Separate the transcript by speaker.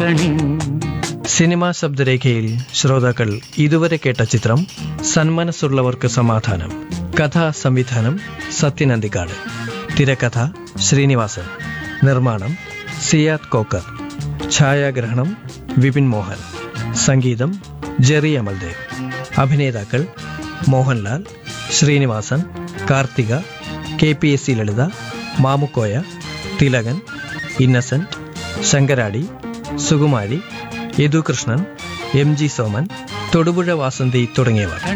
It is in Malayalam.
Speaker 1: കണി
Speaker 2: സിനിമാ ശബ്ദരേഖയിൽ ശ്രോതാക്കൾ ഇതുവരെ കേട്ട ചിത്രം സന്മനസ്സുള്ളവർക്ക് സമാധാനം കഥാ സംവിധാനം സത്യൻ അന്തിക്കാട് തിരക്കഥ ശ്രീനിവാസൻ നിർമ്മാണം സിയാദ് കോക്കർ ഛായാഗ്രഹണം വിപിൻ മോഹൻ സംഗീതം ജെറി അമൽദേവ് അഭിനേതാക്കൾ Mohanlal Sreenivasan Karthika K P S C Lalitha Mamukkoya Thilakan Innocent Sankaradi Sukumari Yadukrishnan M G Soman Thodupuzha Vasanthi തുടങ്ങിയവർ